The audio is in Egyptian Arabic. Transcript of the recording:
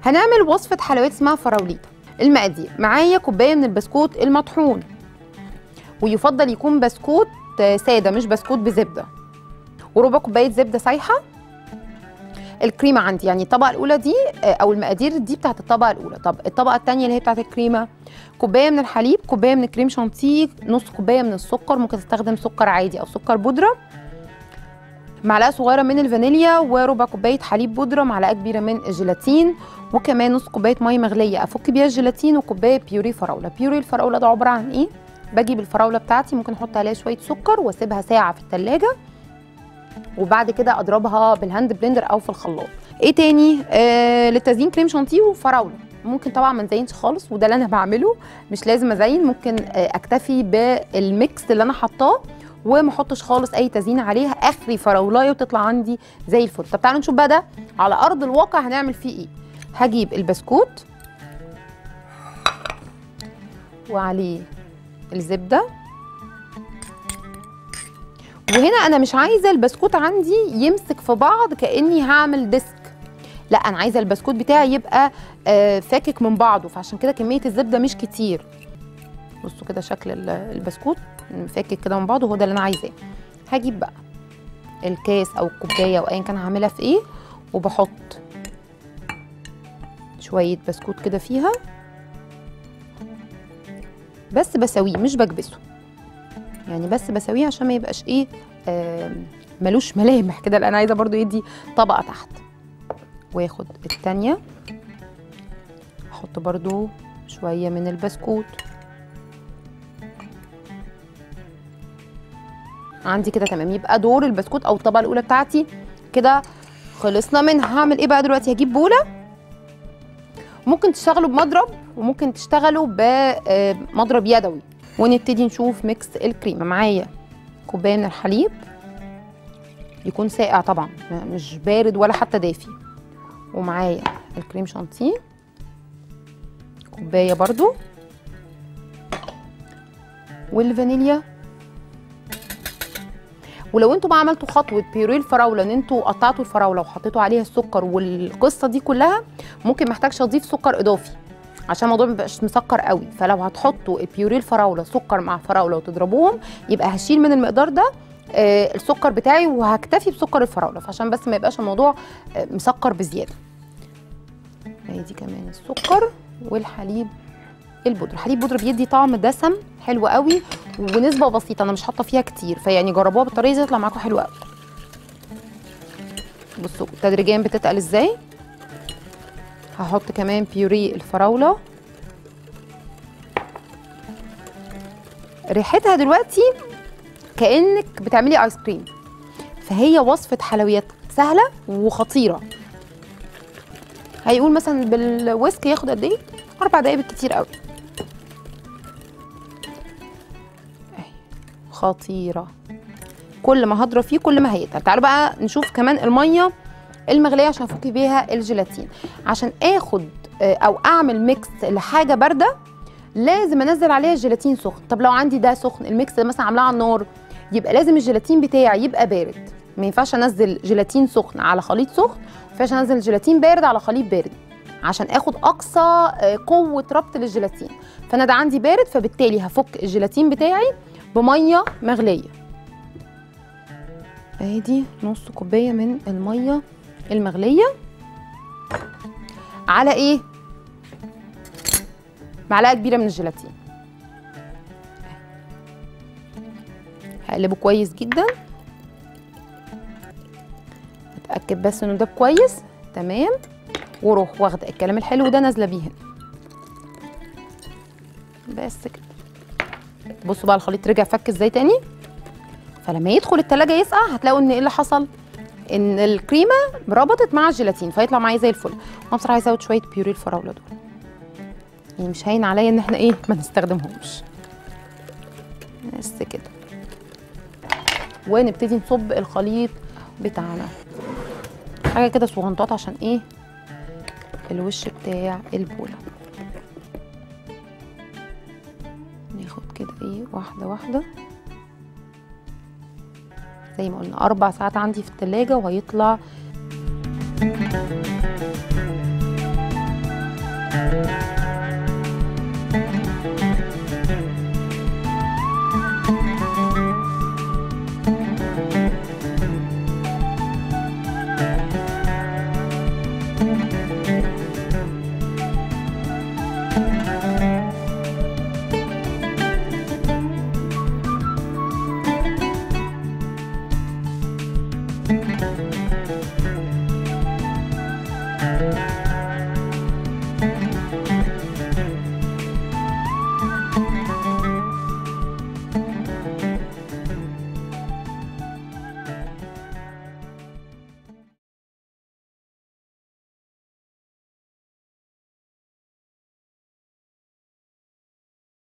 هنعمل وصفه حلويات اسمها فراوليتا المقادير معايا كوبايه من البسكوت المطحون ويفضل يكون بسكوت آه، ساده مش بسكوت بزبده وربع كوبايه زبده سايحه الكريمه عندي يعني الطبقه الاولى دي آه، او المقادير دي بتاعت الطبقه الاولى طب الطبقه الثانيه اللي هي بتاعت الكريمه كوبايه من الحليب كوبايه من الكريم شانتيه نص كوبايه من السكر ممكن تستخدم سكر عادي او سكر بودره معلقه صغيره من الفانيليا وربع كوبايه حليب بودره معلقه كبيره من الجيلاتين وكمان نص كوبايه ميه مغليه افك بيها الجيلاتين وكوبايه بيوري فراوله بيوري الفراوله ده عباره عن ايه بجيب الفراوله بتاعتي ممكن احط عليها شويه سكر واسيبها ساعه في التلاجة وبعد كده اضربها بالهاند بلندر او في الخلاط ايه تاني آه للتزيين كريم شانتيه وفراوله ممكن طبعا ما نزينش خالص وده اللي انا بعمله مش لازم ازين ممكن آه اكتفي بالميكس اللي انا حطاه وما احطش خالص اي تزيين عليها اخري فراولايه وتطلع عندي زي الفل طب تعالوا نشوف بقى ده على ارض الواقع هنعمل فيه ايه هجيب البسكوت وعليه الزبده وهنا انا مش عايزه البسكوت عندي يمسك في بعض كاني هعمل ديسك لا انا عايزه البسكوت بتاعي يبقى آه، فاكك من بعضه فعشان كده كميه الزبده مش كتير بصوا كده شكل ال- البسكوت فاكك كده من بعضه هو ده اللي انا عايزاه هجيب بقى الكاس او الكوبايه او ايا كان هعملها في ايه وبحط شويه بسكوت كده فيها بس بسويه مش بكبسه يعني بس بسويه عشان ما يبقاش ايه آم، ملوش ملامح كده لان انا عايزه برضو يدي طبقه تحت واخد التانية احط برضو شويه من البسكوت عندي كده تمام يبقى دور البسكوت او الطبقه الاولى بتاعتي كده خلصنا منها هعمل ايه بقى دلوقتي هجيب بوله ممكن تشتغلوا بمضرب وممكن تشتغلوا بمضرب يدوي ونبتدي نشوف ميكس الكريمه معايا كوبايه من الحليب يكون ساقع طبعا مش بارد ولا حتى دافي ومعايا الكريم شانتيه كوبايه برضو والفانيليا ولو انتوا بقى عملتوا خطوه بيوريه الفراوله ان انتوا قطعتوا الفراوله وحطيتوا عليها السكر والقصه دي كلها ممكن محتاجش اضيف سكر اضافي عشان الموضوع ما يبقاش مسكر قوي فلو هتحطوا البيوريه الفراوله سكر مع فراوله وتضربوهم يبقى هشيل من المقدار ده آه، السكر بتاعي وهكتفي بسكر الفراوله فعشان بس ما يبقاش الموضوع آه، مسكر بزياده هي دي كمان السكر والحليب البودره الحليب بودره بيدي طعم دسم حلو قوي ونسبه بسيطه انا مش حاطه فيها كتير فيعني جربوها بالطريقه دي يطلع معاكم حلو قوي بصوا تدريجيا بتتقل ازاي هحط كمان بيوري الفراوله ريحتها دلوقتي كانك بتعملي ايس كريم فهي وصفه حلويات سهله وخطيره هيقول مثلا بالويسك ياخد قد ايه اربع دقايق بالكتير قوي أهي. خطيره كل ما هضرب فيه كل ما هيتقل تعالوا بقى نشوف كمان الميه المغليه عشان افك بيها الجيلاتين عشان اخد آه، او اعمل ميكس لحاجه بارده لازم انزل عليها الجيلاتين سخن طب لو عندي ده سخن الميكس ده مثلا عاملاه على النار يبقى لازم الجيلاتين بتاعي يبقى بارد ما ينفعش انزل جيلاتين سخن على خليط سخن ما ينفعش انزل جيلاتين بارد على خليط بارد عشان اخد اقصى آه، قوه ربط للجيلاتين فانا ده عندي بارد فبالتالي هفك الجيلاتين بتاعي بميه مغليه اهي دي نص كوبايه من الميه المغليه على ايه معلقه كبيره من الجيلاتين هقلبه كويس جدا اتاكد بس انه ده كويس تمام واروح واخده الكلام الحلو ده نازله بيه هنا بس كده بصوا بقى الخليط رجع فك ازاي تاني فلما يدخل التلاجة يسقع هتلاقوا ان ايه اللي حصل ان الكريمه ربطت مع الجيلاتين فيطلع معايا زي الفل انا بصراحه عايزه ازود شويه بيوري الفراوله دول يعني مش هين عليا ان احنا ايه ما نستخدمهمش بس كده ونبتدي نصب الخليط بتاعنا حاجه كده صغنطات عشان ايه الوش بتاع البوله ناخد كده ايه واحده واحده زي ما قلنا اربع ساعات عندي في التلاجة وهيطلع Thank you.